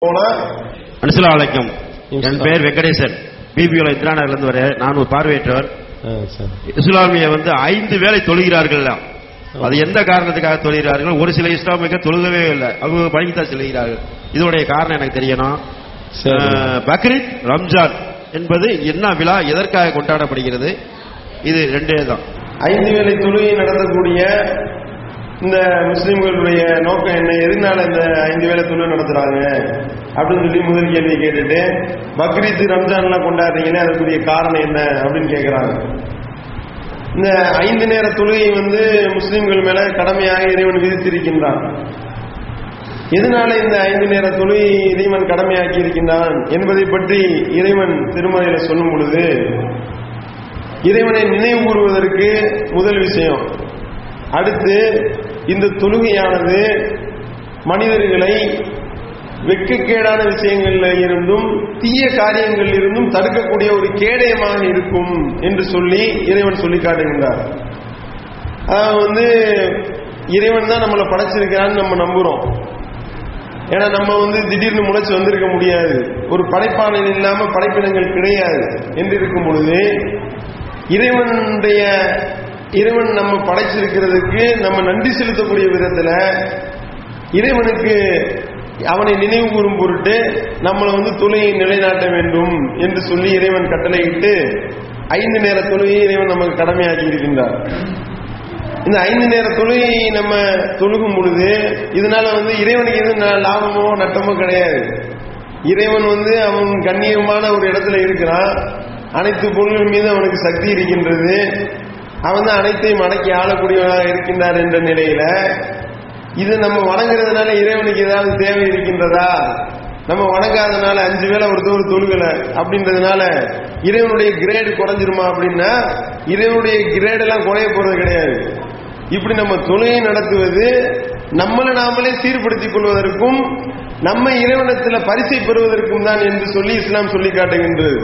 போனா அனுசலா வலைக்கம் என் இன்ஸ்லா. பெயர் வெங்கடேசன் பிபிஓல இந்திரா நகர்ல இருந்து வரேன் நான் ஒரு பார்வையற்றவர் ஆ, சரி இஸ்லாமிய வந்து ஐந்து வேளை தொழுகிறார்கள் அது எந்த காரணத்துக்காக தொழுகிறார்கள் ஒரு சில இஸ்லாமிய தொழுகவே இல்லை அவங்க பயணித்தான் செல்கிறார்கள் இதனுடைய காரணம் எனக்கு தெரியணும் சரி. அஹ், பக்ரீத் ரம்ஜான் என்பது என்ன விழா எதற்காக கொண்டாடப்படுகிறது இது ரெண்டே தான் ஐந்து வேளை தொழுகை நடத்தக்கூடிய இந்த முஸ்லிம்களுடைய நோக்கம் என்ன எதனால இந்த ஐந்து வேளை தொழுகை நடத்துறாங்க அப்படின்னு சொல்லி முதல் கேள்வி கேட்டுட்டு பக்ரீத் ரம்ஜான்லாம் கொண்டாடுறீங்களே அதுக்குரிய காரணம் என்ன அப்படின்னு கேட்கிறாங்க இந்த ஐந்து நேர தொழுகை வந்து முஸ்லிம்கள் மேல கடமையாக இறைவன் விதித்திருக்கின்றான் எதனால இந்த ஐந்து நேர தொழுகை இறைவன் கடமையாக்கி இருக்கின்றான் என்பதை பற்றி இறைவன் திருமலையில சொல்லும் பொழுது இறைவனை நினைவு கூறுவதற்கு முதல் விஷயம் அடுத்து இந்த தொழுகையானது மனிதர்களை வெட்கக்கேடான விஷயங்கள்ல இருந்தும் தீய காரியங்களில் இருந்தும் தடுக்கக்கூடிய ஒரு கேடயமாக இருக்கும் என்று சொல்லி இறைவன் சொல்லி காட்டுகின்றார் அதாவது வந்து இறைவன் தான் நம்மளை படைச்சிருக்கிறான்னு நம்ம நம்புறோம் ஏன்னா நம்ம வந்து திடீர்னு முளைச்சு வந்திருக்க முடியாது ஒரு படைப்பாளன் இல்லாம படைப்பினங்கள் கிடையாது என்று இருக்கும் பொழுது இறைவனுடைய இறைவன் நம்ம படைச்சிருக்கிறதுக்கு நம்ம நன்றி செலுத்தக்கூடிய விதத்துல இறைவனுக்கு அவனை நினைவு கூறும் பொருட்டு நம்மளை வந்து தொழுகையை நிலைநாட்ட வேண்டும் என்று சொல்லி இறைவன் கட்டளையிட்டு ஐந்து நேர தொழுகையை இறைவன் நமக்கு கடமையாக்கி இருக்கின்றார் இந்த ஐந்து நேர தொழுகையை நம்ம தொழுகும் பொழுது இதனால வந்து இறைவனுக்கு எதுவும் ந- லாபமோ நட்டமோ கிடையாது இறைவன் வந்து அவன் கண்ணியமான ஒரு இடத்துல இருக்கிறான் அனைத்து பொருள்கள் மீது அவனுக்கு சக்தி இருக்கின்றது அவன் தான் அனைத்தையும் அடக்கி ஆளக்கூடியவனாக இருக்கின்றார் என்ற நிலையில இது நம்ம வணங்குறதுனால இறைவனுக்கு ஏதாவது தேவை இருக்கின்றதா நம்ம வணங்காதனால அஞ்சு வேளை ஒரு தோறு தொழுகல அப்படின்றதுனால இறைவனுடைய கிரேடு குறைஞ்சிருமா அப்படின்னா இறைவனுடைய கிரேடு எல்லாம் குறைய போறது கிடையாது இப்படி நம்ம தொழுகை நடத்துவது நம்மளை நாமளே சீர்படுத்திக் கொள்வதற்கும் நம்ம இறைவனத்துல பரிசை பெறுவதற்கும் தான் என்று சொல்லி இஸ்லாம் சொல்லி காட்டுகின்றது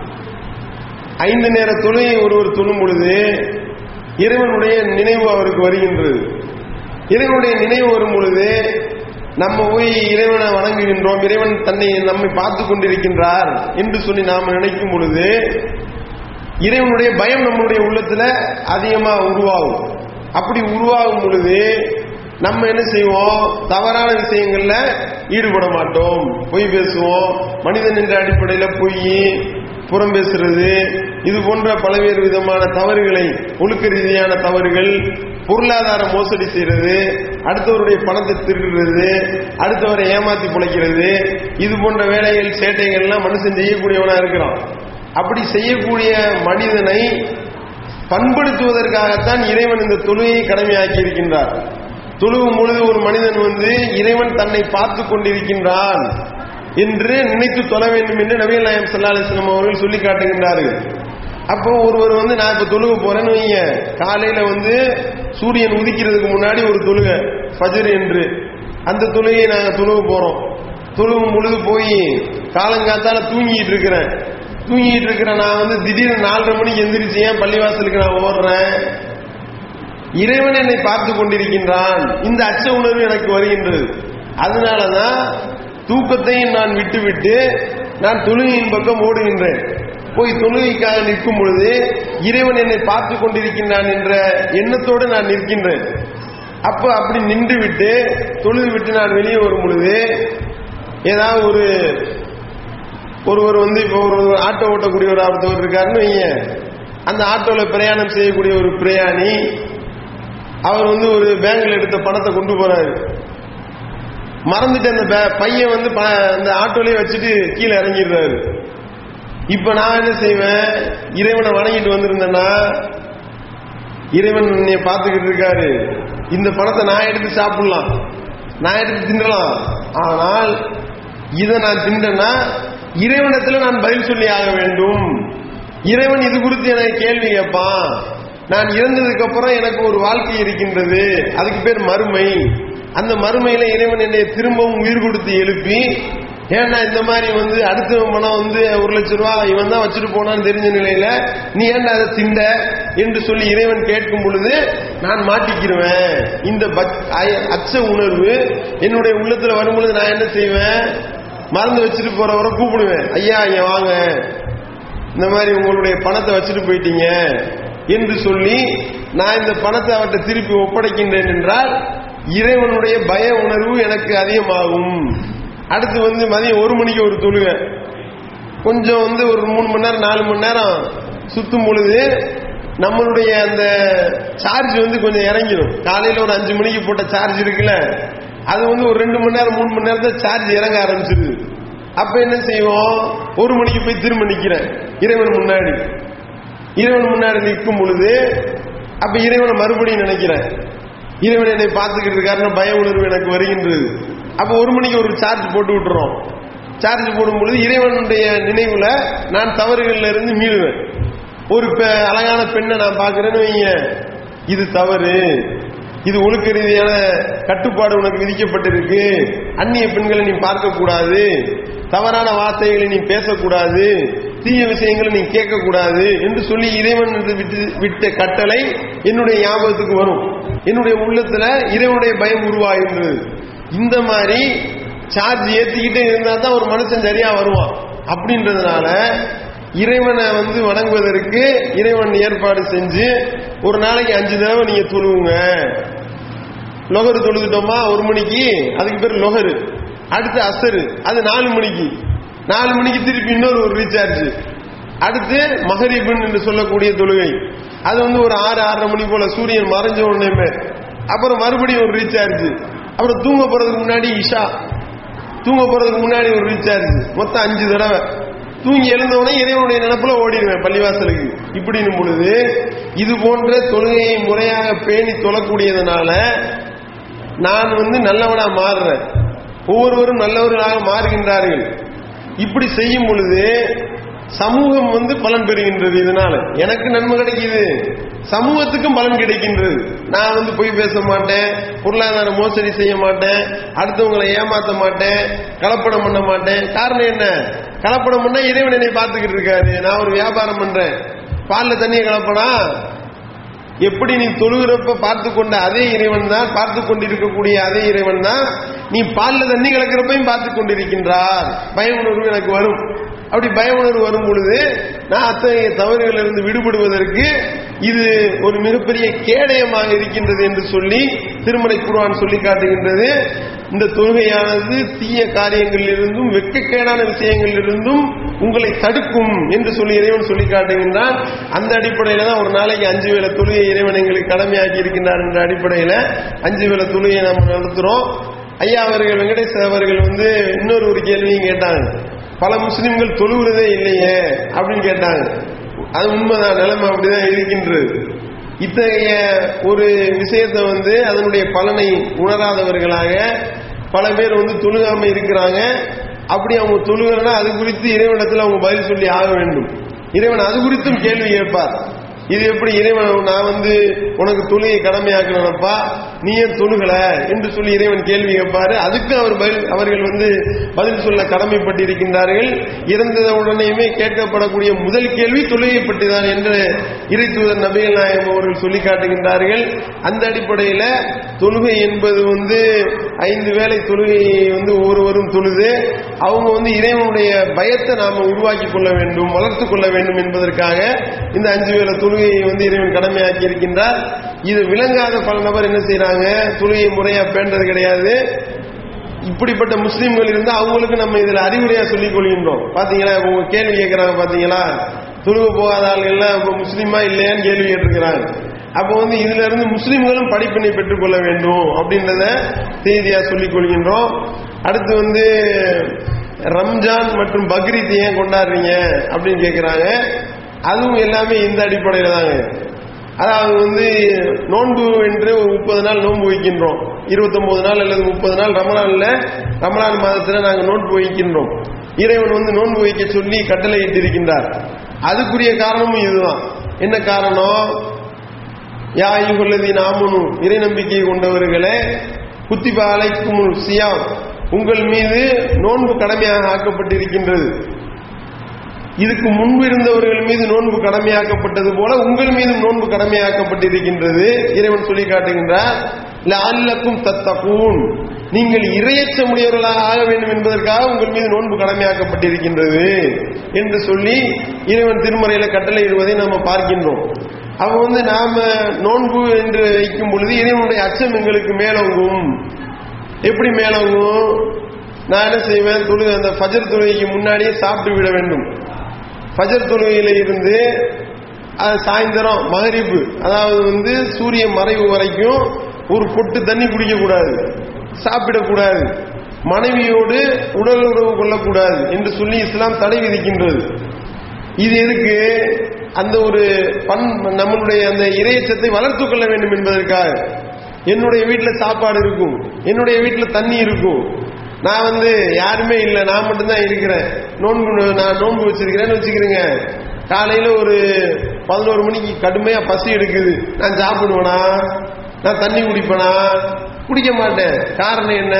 ஐந்து நேர தொழுகை ஒருவர் தொழும் பொழுது இறைவனுடைய நினைவு அவருக்கு வருகின்றது இறைவனுடைய நினைவு வரும் பொழுது நம்ம போய் இறைவனை வணங்குகின்றோம் இறைவன் தன்னை நம்மை பார்த்து கொண்டிருக்கின்றார் என்று சொல்லி நாம் நினைக்கும் பொழுது இறைவனுடைய பயம் நம்மளுடைய உள்ளத்துல அதிகமா உருவாகும் அப்படி உருவாகும் பொழுது நம்ம என்ன செய்வோம் தவறான விஷயங்கள்ல ஈடுபட மாட்டோம் பொய் பேசுவோம் மனிதன் என்ற அடிப்படையில பொய் புறம் பேசுறது இது போன்ற பல்வேறு விதமான தவறுகளை ஒழுக்க ரீதியான தவறுகள் பொருளாதார மோசடி செய்யறது அடுத்தவருடைய பணத்தை திருடுறது அடுத்தவரை ஏமாத்தி பிழைக்கிறது இது போன்ற வேலைகள் சேட்டைகள்லாம் மனுஷன் செய்யக்கூடியவனா இருக்கிறான் அப்படி செய்யக்கூடிய மனிதனை பண்படுத்துவதற்காகத்தான் இறைவன் இந்த தொழுகையை கடமையாக்கி இருக்கின்றார் தொழுகும் பொழுது ஒரு மனிதன் வந்து இறைவன் தன்னை பார்த்து கொண்டிருக்கின்றான் என்று நினைத்து தொழ வேண்டும் என்று நபிகள் நாயம் சல்லா அலிஸ்லாம் அவர்கள் சொல்லி காட்டுகின்றார்கள் அப்போ ஒருவர் வந்து நான் இப்ப தொழுக போறேன்னு வைங்க காலையில வந்து சூரியன் உதிக்கிறதுக்கு முன்னாடி ஒரு தொழுகை ஃபஜர் என்று அந்த தொழுகையை நாங்க தொழுக போறோம் தொழுகும் பொழுது போய் காலங்காத்தால தூங்கிட்டு இருக்கிறேன் தூங்கிட்டு இருக்கிறேன் நான் வந்து திடீர்னு நாலரை மணிக்கு எந்திரிச்சு ஏன் பள்ளிவாசலுக்கு நான் ஓடுறேன் இறைவன் என்னை பார்த்து கொண்டிருக்கின்றான் இந்த அச்ச உணர்வு எனக்கு வருகின்றது அதனாலதான் தூக்கத்தையும் நான் விட்டுவிட்டு நான் தொழுகையின் பக்கம் ஓடுகின்றேன் போய் தொழுகைக்காக நிற்கும் பொழுது இறைவன் என்னை பார்த்து கொண்டிருக்கின்றான் என்ற எண்ணத்தோடு நான் நிற்கின்றேன் அப்ப அப்படி நின்று விட்டு தொழுது விட்டு நான் வெளியே வரும் பொழுது ஏதாவது ஒரு ஒருவர் வந்து இப்போ ஒரு ஆட்டோ ஓட்டக்கூடிய ஒரு ஒருத்தவர் இருக்காருன்னு வைங்க அந்த ஆட்டோல பிரயாணம் செய்யக்கூடிய ஒரு பிரயாணி அவர் வந்து ஒரு பேங்க்ல எடுத்த பணத்தை கொண்டு போறாரு மறந்துட்டு அந்த பே- பையன் வந்து ப- அந்த ஆட்டோலயே வச்சுட்டு கீழே இறங்கிடுறாரு இப்ப நான் என்ன செய்வேன் இறைவனை வணங்கிட்டு வந்திருந்தேன்னா இறைவன் என்னை பார்த்துக்கிட்டு இருக்காரு இந்த பணத்தை நான் எடுத்து சாப்பிடலாம் நான் எடுத்து தின்னலாம் ஆனால் இதை நான் தின்றேன்னா இறைவனத்துல நான் பதில் சொல்லி ஆக வேண்டும் இறைவன் இது குறித்து எனக்கு கேள்வி கேட்பான் நான் இறந்ததுக்கு அப்புறம் எனக்கு ஒரு வாழ்க்கை இருக்கின்றது அதுக்கு பேர் மறுமை அந்த மறுமையில இறைவன் என்னை திரும்பவும் உயிர் கொடுத்து எழுப்பி ஏன்னா இந்த மாதிரி வந்து அடுத்த பணம் வந்து ஒரு லட்சம் ரூபாய் இவன் தான் வச்சுட்டு போனான்னு தெரிஞ்ச நிலையில நீ ஏன்டா அதை திண்ட என்று சொல்லி இறைவன் கேட்கும் பொழுது நான் மாட்டிக்கிருவேன் இந்த பக்- அய- அச்ச உணர்வு என்னுடைய உள்ளத்துல வரும் பொழுது நான் என்ன செய்வேன் மருந்து வச்சுட்டு போறவரை கூப்பிடுவேன் ஐயா ஐயா வாங்க இந்த மாதிரி உங்களுடைய பணத்தை வச்சுட்டு போயிட்டீங்க என்று சொல்லி நான் இந்த பணத்தை அவர்கிட்ட திருப்பி ஒப்படைக்கின்றேன் என்றால் இறைவனுடைய பய உணர்வு எனக்கு அதிகமாகும் அடுத்து வந்து மதியம் ஒரு மணிக்கு ஒரு தொழுகை கொஞ்சம் வந்து ஒரு மூணு மணி நேரம் நாலு மணி நேரம் சுத்தும் பொழுது நம்மளுடைய அந்த சார்ஜ் வந்து கொஞ்சம் இறங்கிடும் காலையில ஒரு அஞ்சு மணிக்கு போட்ட சார்ஜ் இருக்குல்ல அது வந்து ஒரு ரெண்டு மணி நேரம் மூணு மணி நேரத்துல சார்ஜ் இறங்க ஆரம்பிச்சிருது அப்ப என்ன செய்வோம் ஒரு மணிக்கு போய் திரும்ப நிக்கிறேன் இறைவன் முன்னாடி இறைவன் முன்னாடி நிற்கும் பொழுது அப்ப இறைவனை மறுபடியும் நினைக்கிறேன் இறைவன் என்னை பார்த்துக்கிட்டு இருக்காருன்னு பய உணர்வு எனக்கு வருகின்றது அப்ப ஒரு மணிக்கு ஒரு சார்ஜ் போட்டு விட்டுறோம் சார்ஜ் போடும் பொழுது இறைவனுடைய நினைவுல நான் தவறுகள்ல இருந்து மீளுவேன் ஒரு பெ- அழகான பெண்ணை நான் பார்க்கிறேன்னு வைங்க இது தவறு இது ஒழுக்க ரீதியான கட்டுப்பாடு உனக்கு விதிக்கப்பட்டிருக்கு அந்நிய பெண்களை நீ பார்க்க கூடாது தவறான வார்த்தைகளை நீ பேசக்கூடாது தீய விஷயங்களை நீ கேட்கக்கூடாது என்று சொல்லி இறைவன் என்று விட்டு விட்ட கட்டளை என்னுடைய ஞாபகத்துக்கு வரும் என்னுடைய உள்ளத்துல இறைவனுடைய பயம் உருவாகின்றது இந்த மாதிரி சார்ஜ் ஏத்திக்கிட்டே இருந்தா தான் ஒரு மனுஷன் சரியா வருவான் அப்படின்றதுனால இறைவனை வந்து வணங்குவதற்கு இறைவன் ஏற்பாடு செஞ்சு ஒரு நாளைக்கு அஞ்சு தடவை நீங்க தொழுவுங்க லொகரு தொழுதுட்டோமா ஒரு மணிக்கு அதுக்கு பேர் லொகரு அடுத்து அசரு அது நாலு மணிக்கு நாலு மணிக்கு திருப்பி இன்னொரு ஒரு ரீசார்ஜ் அடுத்து மகரிபன் என்று சொல்லக்கூடிய தொழுகை அது வந்து ஒரு ஆறு ஆறரை மணி போல சூரியன் மறைஞ்ச உடனே அப்புறம் மறுபடியும் ஒரு ரீசார்ஜ் அப்புறம் தூங்க போறதுக்கு முன்னாடி இஷா தூங்க போறதுக்கு முன்னாடி ஒரு ரீசார்ஜ் மொத்தம் அஞ்சு தடவை தூங்கி எழுந்தவனே இறைவனுடைய நினப்புல ஓடிடுவேன் பள்ளிவாசலுக்கு இப்படின்னும் பொழுது இது போன்ற தொழுகையை முறையாக பேணி தொழக்கூடியதுனால நான் வந்து நல்லவனா மாறுறேன் ஒவ்வொருவரும் நல்லவர்களாக மாறுகின்றார்கள் இப்படி செய்யும் பொழுது சமூகம் வந்து பலன் பெறுகின்றது இதனால எனக்கு நன்மை கிடைக்குது சமூகத்துக்கும் பலன் கிடைக்கின்றது நான் வந்து பொய் பேச மாட்டேன் பொருளாதார மோசடி செய்ய மாட்டேன் அடுத்தவங்களை ஏமாத்த மாட்டேன் கலப்படம் பண்ண மாட்டேன் காரணம் என்ன கலப்படம் பண்ணா இறைவன் என்னை பார்த்துக்கிட்டு இருக்காரு நான் ஒரு வியாபாரம் பண்றேன் பால்ல தண்ணியை கலப்பனா எப்படி நீ தொழுகிறப்ப பார்த்து கொண்ட அதே இறைவன் தான் பார்த்து கொண்டிருக்கக்கூடிய அதே இறைவன் தான் நீ பால்ல தண்ணி கலக்கிறப்பையும் பார்த்து கொண்டிருக்கின்றார் பய உணர்வு எனக்கு வரும் அப்படி பய உணர்வு வரும் பொழுது நான் அத்தகைய தவறுகளிலிருந்து விடுபடுவதற்கு இது ஒரு மிகப்பெரிய கேடயமாக இருக்கின்றது என்று சொல்லி திருமலை குர்ஆன் சொல்லி காட்டுகின்றது இந்த தொழுகையானது தீய காரியங்களிலிருந்தும் வெட்கக்கேடான விஷயங்களிலிருந்தும் உங்களை தடுக்கும் என்று சொல்லி இறைவன் சொல்லி காட்டுகின்றான் அந்த அடிப்படையில தான் ஒரு நாளைக்கு அஞ்சு வேளை தொழுகை இறைவன் எங்களுக்கு கடமையாக்கி இருக்கின்றார் என்ற அடிப்படையில அஞ்சு வேளை தொழுகையை நம்ம நடத்துறோம் ஐயா அவர்கள் வெங்கடேஷ் அவர்கள் வந்து இன்னொரு ஒரு கேள்வியும் கேட்டாங்க பல முஸ்லிம்கள் தொழுகிறதே இல்லையே அப்படின்னு கேட்டாங்க அது உண்மைதான் நிலைமை அப்படிதான் இருக்கின்றது இத்தகைய ஒரு விஷயத்தை வந்து அதனுடைய பலனை உணராதவர்களாக பல பேர் வந்து தொழுகாம இருக்கிறாங்க அப்படி அவங்க தொழுகிறனா அது குறித்து இறைவனிடத்தில் அவங்க பதில் சொல்லி ஆக வேண்டும் இறைவன் அது குறித்தும் கேள்வி கேட்பார் இது எப்படி இறைவன் நான் வந்து உனக்கு தொழுகை கடமையாக்கணும்ப்பா நீ ஏன் தொழுகல என்று சொல்லி இறைவன் கேள்வி கேட்பாரு அதுக்கு அவர் பதில் அவர்கள் வந்து பதில் சொல்ல கடமைப்பட்டிருக்கின்றார்கள் இறந்த உடனேயுமே கேட்கப்படக்கூடிய முதல் கேள்வி தொழுகை பற்றிதான் என்று இறை தூதர் நபிகள் நாயகம் அவர்கள் சொல்லி காட்டுகின்றார்கள் அந்த அடிப்படையில தொழுகை என்பது வந்து ஐந்து வேளை தொழுகையை வந்து ஒவ்வொருவரும் தொழுது அவங்க வந்து இறைவனுடைய பயத்தை நாம உருவாக்கி கொள்ள வேண்டும் வளர்த்து கொள்ள வேண்டும் என்பதற்காக இந்த அஞ்சு வேளை தொழுகையை வந்து இறைவன் கடமையாக்கி இருக்கின்றார் இது விளங்காத பல நபர் என்ன செய்யறாங்க தொழுகையை முறையா பேண்டது கிடையாது இப்படிப்பட்ட முஸ்லீம்கள் இருந்தா அவங்களுக்கு நம்ம இதுல அறிவுரையா சொல்லிக் கொள்கின்றோம் பாத்தீங்களா இப்ப உங்க கேள்வி கேட்கறாங்க பாத்தீங்களா தொழுக போகாத ஆள்கள்லாம் இப்ப முஸ்லீமா இல்லையான்னு கேள்வி கேட்டிருக்கிறாங்க அப்போ வந்து இதுல இருந்து முஸ்லீம்களும் படிப்பினை பெற்றுக்கொள்ள வேண்டும் அப்படின்றத செய்தியா சொல்லிக் கொள்கின்றோம் அடுத்து வந்து ரம்ஜான் மற்றும் பக்ரீத் ஏன் கொண்டாடுறீங்க அப்படின்னு கேட்கிறாங்க அதுவும் எல்லாமே இந்த அடிப்படையில தாங்க அதாவது வந்து நோன்பு என்று ஒரு முப்பது நாள் நோன்பு வைக்கின்றோம் இருபத்தொன்பது நாள் அல்லது முப்பது நாள் ரமலான்ல ரமலான் மாதத்துல நாங்க நோன்பு வைக்கின்றோம் இறைவன் வந்து நோன்பு வைக்க சொல்லி கட்டளை இட்டிருக்கின்றார் அதுக்குரிய காரணமும் இதுதான் என்ன காரணம் யா ஐயுகல்லதி நாமனு இறை நம்பிக்கை கொண்டவர்களே குத்திப அலைக்கும் சியாம் உங்கள் மீது நோன்பு கடமையாக ஆக்கப்பட்டிருக்கின்றது இதுக்கு முன்பு இருந்தவர்கள் மீது நோன்பு கடமையாக்கப்பட்டது போல உங்கள் மீதும் நோன்பு கடமையாக்கப்பட்டிருக்கின்றது இறைவன் சொல்லி காட்டுகின்றார் லஅல்லக்கும் தத்தகூன் நீங்கள் இரையச்சமுடையவர்களாக ஆக வேண்டும் என்பதற்காக உங்கள் மீது நோன்பு கடமையாக்கப்பட்டிருக்கின்றது என்று சொல்லி இறைவன் திருமறையில கட்டளையிடுவதை நாம பார்க்கின்றோம் அப்ப வந்து நாம நோன்பு என்று வைக்கும் பொழுது இறைவனுடைய அச்சம் எங்களுக்கு மேலோங்கும் எப்படி மேலோங்கும் நான் என்ன செய்வேன் தொழுகை அந்த ஃபஜர் தொழுகைக்கு முன்னாடியே சாப்பிட்டு விட வேண்டும் ஃபஜர் தொழுகையில இருந்து அது சாயந்தரம் மகரிப்பு அதாவது வந்து சூரிய மறைவு வரைக்கும் ஒரு பொட்டு தண்ணி குடிக்க கூடாது சாப்பிடக்கூடாது மனைவியோடு உடல் உறவு கொள்ளக்கூடாது என்று சொல்லி இஸ்லாம் தடை விதிக்கின்றது இது எதுக்கு அந்த ஒரு பண் நம்மளுடைய அந்த இறையச்சத்தை வளர்த்துக் கொள்ள வேண்டும் என்பதற்காக என்னுடைய வீட்டில் சாப்பாடு இருக்கும் என்னுடைய வீட்டில் தண்ணி இருக்கும் நான் வந்து யாருமே இல்லை நான் மட்டும்தான் இருக்கிறேன் நோன்பு நான் நோன்பு வச்சிருக்கிறேன்னு வச்சுக்கிறேங்க காலையில ஒரு பதினோரு மணிக்கு கடுமையா பசி எடுக்குது நான் சாப்பிடுவேனா நான் தண்ணி குடிப்பேனா குடிக்க மாட்டேன் காரணம் என்ன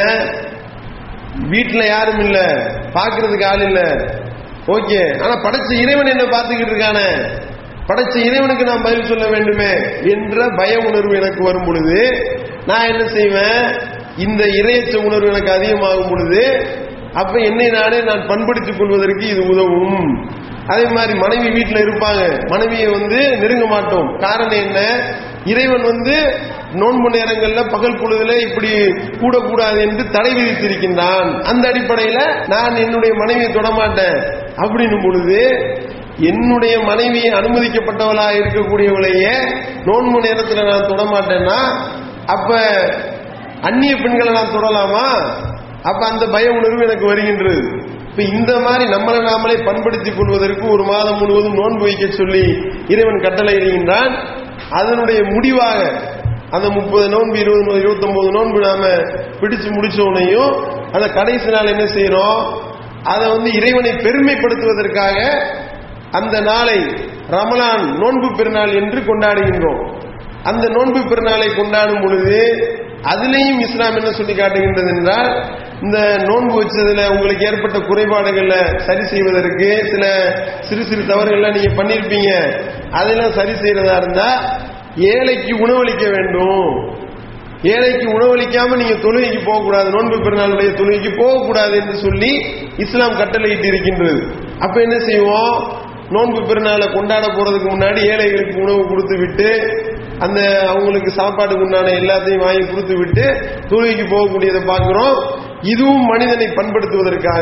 வீட்டுல யாரும் இல்ல பாக்குறதுக்கு ஆள் இல்ல ஓகே ஆனா படைச்ச இறைவன் என்ன பார்த்துக்கிட்டு இருக்கானே படைச்ச இறைவனுக்கு நான் பதில் சொல்ல வேண்டுமே என்ற பய உணர்வு எனக்கு வரும் பொழுது நான் என்ன செய்வேன் இந்த இறையச்ச உணர்வு எனக்கு அதிகமாகும் பொழுது அப்ப என்னை நானே நான் பண்படுத்திக் கொள்வதற்கு இது உதவும் அதே மாதிரி மனைவி வீட்டில் இருப்பாங்க மனைவியை வந்து நெருங்க மாட்டோம் காரணம் என்ன இறைவன் வந்து நோன்பு நேரங்கள்ல பகல் பொழுதுல இப்படி கூடக்கூடாது என்று தடை விதித்திருக்கின்றான் அந்த அடிப்படையில நான் என்னுடைய மனைவியை தொடமாட்டேன் அப்படின்னும் பொழுது என்னுடைய மனைவி அனுமதிக்கப்பட்டவளா இருக்கக்கூடியவளையே நோன்பு நேரத்துல நான் தொடமாட்டேன்னா அப்ப அந்நிய பெண்களை நான் தொடலாமா அப்ப அந்த பய உணர்வு எனக்கு வருகின்றது இப்ப இந்த மாதிரி நம்மளை நாமளே பண்படுத்திக் கொள்வதற்கு ஒரு மாதம் முழுவதும் நோன்பு வைக்க சொல்லி இறைவன் கட்டளையிடுகின்றான் அதனுடைய முடிவாக அந்த முப்பது நோன்பு இருபது இருபத்தி ஒன்பது நோன்பு நாம பிடிச்சு முடிச்சோனையும் அந்த கடைசி நாள் என்ன செய்யறோம் அதை வந்து இறைவனை பெருமைப்படுத்துவதற்காக அந்த நாளை ரமலான் நோன்பு பெருநாள் என்று கொண்டாடுகின்றோம் அந்த நோன்பு பெருநாளை கொண்டாடும் பொழுது அதுலேயும் இஸ்லாம் என்ன சொல்லி காட்டுகின்றது என்றால் இந்த நோன்பு வச்சதுல உங்களுக்கு ஏற்பட்ட குறைபாடுகள்ல சரி செய்வதற்கு சில சிறு சிறு தவறுகள்லாம் நீங்க பண்ணிருப்பீங்க அதெல்லாம் சரி செய்யறதா இருந்தா ஏழைக்கு உணவளிக்க வேண்டும் ஏழைக்கு உணவளிக்காம நீங்க தொழுகைக்கு போகக்கூடாது நோன்பு பெருநாளுடைய தொழுகைக்கு போகக்கூடாது என்று சொல்லி இஸ்லாம் கட்டளையிட்டு இருக்கின்றது அப்ப என்ன செய்வோம் நோன்பு பெருநாளை கொண்டாட போறதுக்கு முன்னாடி ஏழைகளுக்கு உணவு கொடுத்து விட்டு அந்த அவங்களுக்கு சாப்பாட்டுக்கு உண்டான எல்லாத்தையும் வாங்கி கொடுத்து விட்டு தொழுகைக்கு போகக்கூடியதை பார்க்கிறோம் இதுவும் மனிதனை பண்படுத்துவதற்காக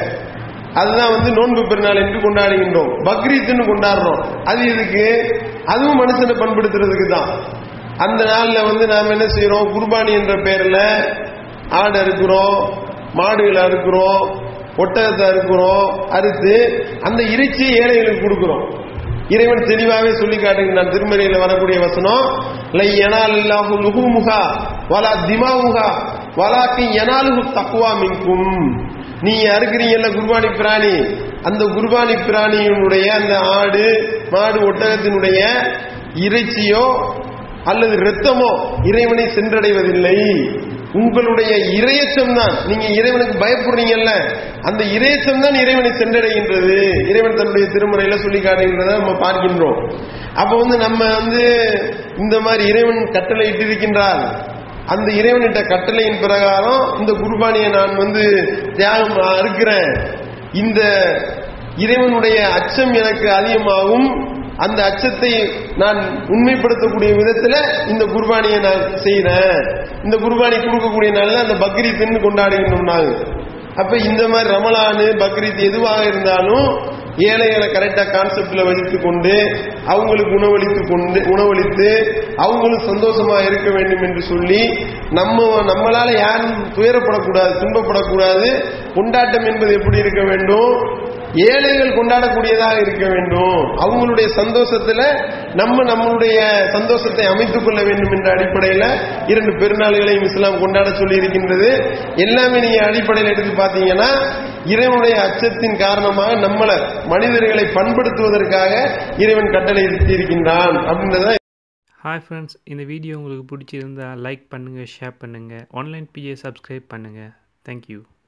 அதுதான் வந்து நோன்பு பெருநாள் என்று கொண்டாடுகின்றோம் பக்ரீத்னு கொண்டாடுறோம் அது இதுக்கு அதுவும் மனுஷனை பண்படுத்துறதுக்கு தான் அந்த நாள்ல வந்து நாம என்ன செய்யறோம் குர்பானி என்ற பெயர்ல ஆடு அறுக்கிறோம் மாடுகளை அறுக்கிறோம் ஒட்டகத்தை அறுக்கிறோம் அறுத்து அந்த இறைச்சியை ஏழைகளுக்கு கொடுக்கிறோம் இறைவன் தெளிவாகவே சொல்லி காட்டுகிறான் திருமறையில வரக்கூடிய வசனம் லை யனால் இல்லாஹு லுஹுமுகா வலா திமாவுகா வலாக்கி யனாலுஹு தக்குவா மின்கும் நீ அறுக்கிறீங்கல்ல குர்பானி பிராணி அந்த குர்பானி பிராணியினுடைய அந்த ஆடு மாடு ஒட்டகத்தினுடைய இறைச்சியோ அல்லது இரத்தமோ இறைவனை சென்றடைவதில்லை உங்களுடைய இரையச்சம் தான் நீங்க இறைவனுக்கு பயப்படுறீங்கல்ல அந்த இரையச்சம் தான் இறைவனை சென்றடைகின்றது இறைவன் தன்னுடைய திருமுறையில சொல்லி காட்டுகின்றதை நம்ம பார்க்கின்றோம் அப்ப வந்து நம்ம வந்து இந்த மாதிரி இறைவன் கட்டளை இட்டிருக்கின்றார் அந்த இறைவனிட்ட கட்டளையின் பிரகாரம் இந்த குர்பானியை நான் வந்து தியாகம் அறுக்கிறேன் இந்த இறைவனுடைய அச்சம் எனக்கு அதிகமாகும் அந்த அச்சத்தை நான் உண்மைப்படுத்தக்கூடிய விதத்துல இந்த குர்பானியை நான் செய்யறேன் இந்த குர்பானி கொடுக்கக்கூடிய நாள்ல அந்த பக்ரீத்னு கொண்டாடுகின்றோம் நாங்க அப்ப இந்த மாதிரி ரமலானு பக்ரீத் எதுவாக இருந்தாலும் ஏழைகளை கரெக்டா கான்செப்ட்ல வைத்து கொண்டு அவங்களுக்கு உணவளித்து கொண்டு உணவளித்து அவங்களும் சந்தோஷமா இருக்க வேண்டும் என்று சொல்லி நம்ம நம்மளால யாரும் துயரப்படக்கூடாது துன்பப்படக்கூடாது கொண்டாட்டம் என்பது எப்படி இருக்க வேண்டும் ஏழைகள் கொண்டாடக்கூடியதாக இருக்க வேண்டும் அவங்களுடைய சந்தோஷத்துல நம்ம நம்மளுடைய சந்தோஷத்தை அமைத்துக் கொள்ள வேண்டும் என்ற அடிப்படையில இரண்டு பெருநாள்களையும் இஸ்லாம் கொண்டாட சொல்லி இருக்கின்றது எல்லாமே நீங்க அடிப்படையில் எடுத்து பார்த்தீங்கன்னா இறைவனுடைய அச்சத்தின் காரணமாக நம்மளை மனிதர்களை பண்படுத்துவதற்காக இறைவன் கட்டளை இருக்கின்றான் அப்படின்றத ஹாய் ஃப்ரெண்ட்ஸ் இந்த வீடியோ உங்களுக்கு பிடிச்சிருந்தா லைக் பண்ணுங்கள் ஷேர் பண்ணுங்கள் ஆன்லைன் பிஏ சப்ஸ்கிரைப் பண்ணுங்கள் தேங்க்யூ